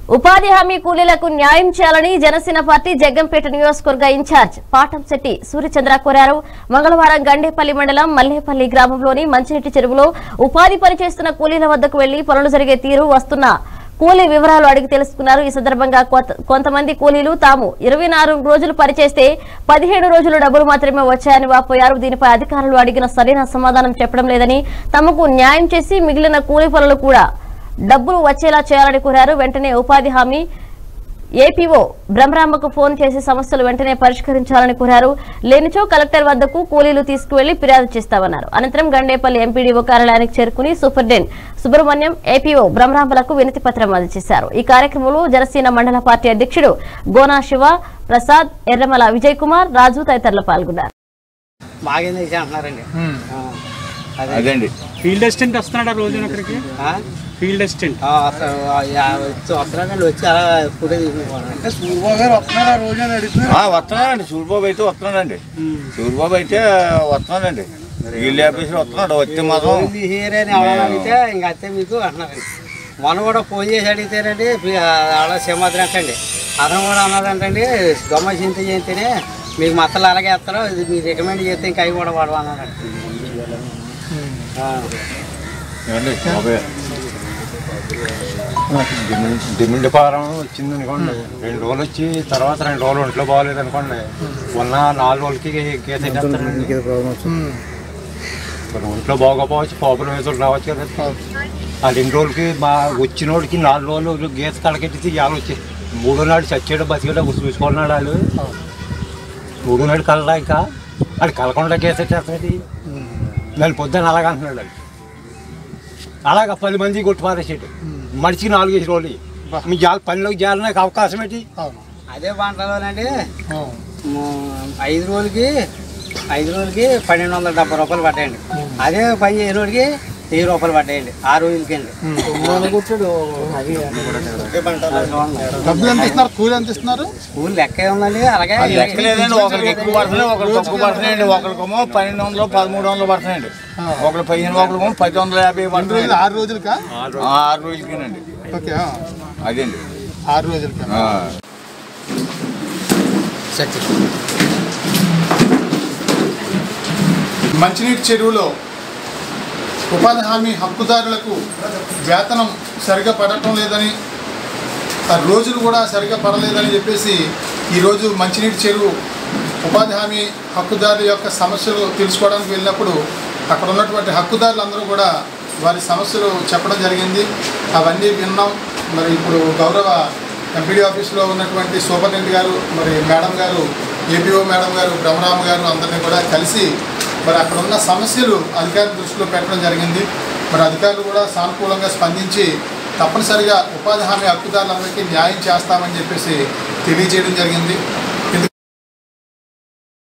ఉపాధి హామీ కూలీలకు న్యాయం చేయాలని జనసేన పార్టీ జగ్గంపేట నియోజకవర్గ ఇన్ఛార్జ్ పాటంశెట్టి సూర్యచంద్ర కోరారు మంగళవారం గండేపల్లి మండలం మల్లేపల్లి గ్రామంలోని మంచినీటి చెరువులో ఉపాధి పనిచేస్తున్న కూలీల వద్దకు వెళ్లి పనులు జరిగే తీరు వస్తున్న కూలీ వివరాలు అడిగి తెలుసుకున్నారు ఈ సందర్భంగా కొత్త- కొంతమంది కూలీలు తాము ఇరవై నాలుగు రోజులు పనిచేస్తే పదిహేడు రోజులు డబ్బులు మాత్రమే వచ్చాయని వాపోయారు దీనిపై అధికారులు అడిగిన సరైన సమాధానం చెప్పడం లేదని తమకు న్యాయం చేసి మిగిలిన కూలీ పనులు కూడా డబ్బులు వచ్చేలా చేయాలని కోరారు వెంటనే ఉపాధి హామీ ఏపీఓ బ్రహ్మరాంబకు ఫోన్ చేసి సమస్యలు వెంటనే పరిష్కరించాలని కోరారు లేనిచో కలెక్టర్ వద్దకు కూలీలు తీసుకువెళ్లి ఫిర్యాదు చేస్తామన్నారు అనంతరం గండేపల్లి ఎంపీడీఓ కార్యాలయానికి చేరుకుని సూపరింటెండెంట్ సుబ్రహ్మణ్యం ఏపీఓ బ్రహ్మరాంబలకు వినతి పత్రం అందజేశారు ఈ కార్యక్రమంలో జనసేన మండల పార్టీ అధ్యక్షుడు గోనా శివ ప్రసాద్ ఎర్రమల విజయ్ కుమార్ రాజు తదితరులు పాల్గొన్నారు బాగా చేసి అంటున్నారండి ఆ, అదే అదండి ఫీల్డ్ అసిస్టెంట్ వస్తున్నాడు ఆ రోజున అక్కడికి ఆ? ఫీల్డ్ అసిస్టెంట్ ఆ, వస్తా- ఆ, యా, వచ్చి వస్తున్నారండి వచ్చి అలా ఫోటో తీసుకుని ఆ, వస్తున్నాడండి సూర్యబాబు అయితే వస్తున్నాడండి సూర్యబాబు అయితే వస్తున్నాడండి వీళ్ళు ఆఫీసులో వస్తున్నాడు వచ్చే మాత్రం తీసేయరని ఎవరైనా అడిగితే ఇంకా అంతే మీకు అంటున్నారండి మొన్న కూడా ఫోన్ చేసి అడిగితేనండి అలా సింహాద్రి అంటండి అతను కూడా అన్నదంటండి దొమ్మ చింత చేస్తేనే మీకు మత్తలు అలాగే వేస్తారో ఇది మీరు రికమెండ్ చేస్తే ఇంకా అవి కూడా వాడమన్నారండి ఆ. ఏమండి బాబాయ్ డిమిండ్ ఫారం వచ్చింది అనుకోండి రెండు రోజులు వచ్చి తర్వాత రెండు రోజులు ఒంట్లో బాగోలేదు అనుకోండి ఉన్న నాలుగు రోజులకి కేసు ఎట్టేస్తారండి. మరి ఒంట్లో బాగోపోవచ్చు ప్రాబ్లం ఏదో రావచ్చు కదా ఆ రెండు రోజులకి మా వచ్చినోడికి నాలుగు రోజులు గీత కడకెట్టి ఇవాళ వచ్చి మూడో నాడు చచ్చాడు బతికాడు చూసుకున్నాడు వాళ్ళు మూడో నాడు కలరా ఇంకా అది కలకుండా కేసు ఎట్టేస్తుంది దాని పొద్దున్న అలాగ అంటున్నాడు వాడు. అలాగ పది మంది కొట్టి పారేసాడు మనిషికి నాలుగు వేసి రోజులు మీ జాల పనిలోకి చేరడానికి అవకాశం ఏంటి అదే పంటలోనండి మ్, ఐదు రోజులకి ఐదు రోజులకి పన్నెండు వందల డెబ్బై రూపాయలు పడ్డాయండి అదే పని చేసిన రోజులకి వెయ్యి రూపాయలు పడ్డాయండి ఆ రోజులకి అండి డబ్బులు ఎంత ఇస్తున్నారు కూలి ఎంత ఇస్తున్నారు స్కూల్ లెక్క ఉందండి అలాగే అది లెక్కలేదండి ఒకరికి ఎక్కువ పడుతున్నాయి ఒకరికి తక్కువ పడుతున్నాయండి ఒకరికేమో పన్నెండు వందలు పదమూడు వందలు పడుతున్నాయండి ఒకరు పదిహేను ఒకరికేమో పది వందల యాభై రెండు రోజులు పడుతున్నాయండి ఆరు రోజులకా ఆ, ఆరు రోజులకేనండి ఓకే ఆ. అదండి ఆరు రోజులకా ఆ. మంచినీటి చెరువులో ఉపాధి హామీ హక్కుదారులకు వేతనం సరిగా పడటం లేదని ఆ రోజులు కూడా సరిగా పడలేదని చెప్పేసి ఈరోజు మంచినీటి చెరువు ఉపాధి హామీ హక్కుదారుల యొక్క సమస్యలు తెలుసుకోవడానికి వెళ్ళినప్పుడు అక్కడ ఉన్నటువంటి హక్కుదారులందరూ కూడా వారి సమస్యలు చెప్పడం జరిగింది అవన్నీ విన్నాం మరి ఇప్పుడు గౌరవ ఎంపీడీ ఆఫీస్లో ఉన్నటువంటి సూపరింటెండెంట్ గారు మరి మేడం గారు ఏపీఓ మేడం గారు బ్రహ్మరామ గారు అందరినీ కూడా కలిసి మరి అక్కడ ఉన్న సమస్యలు అధికారుల దృష్టిలో పెట్టడం జరిగింది మరి అధికారులు కూడా సానుకూలంగా స్పందించి తప్పనిసరిగా ఉపాధి హామీ హక్కుదారులందరికీ న్యాయం చేస్తామని చెప్పేసి తెలియజేయడం జరిగింది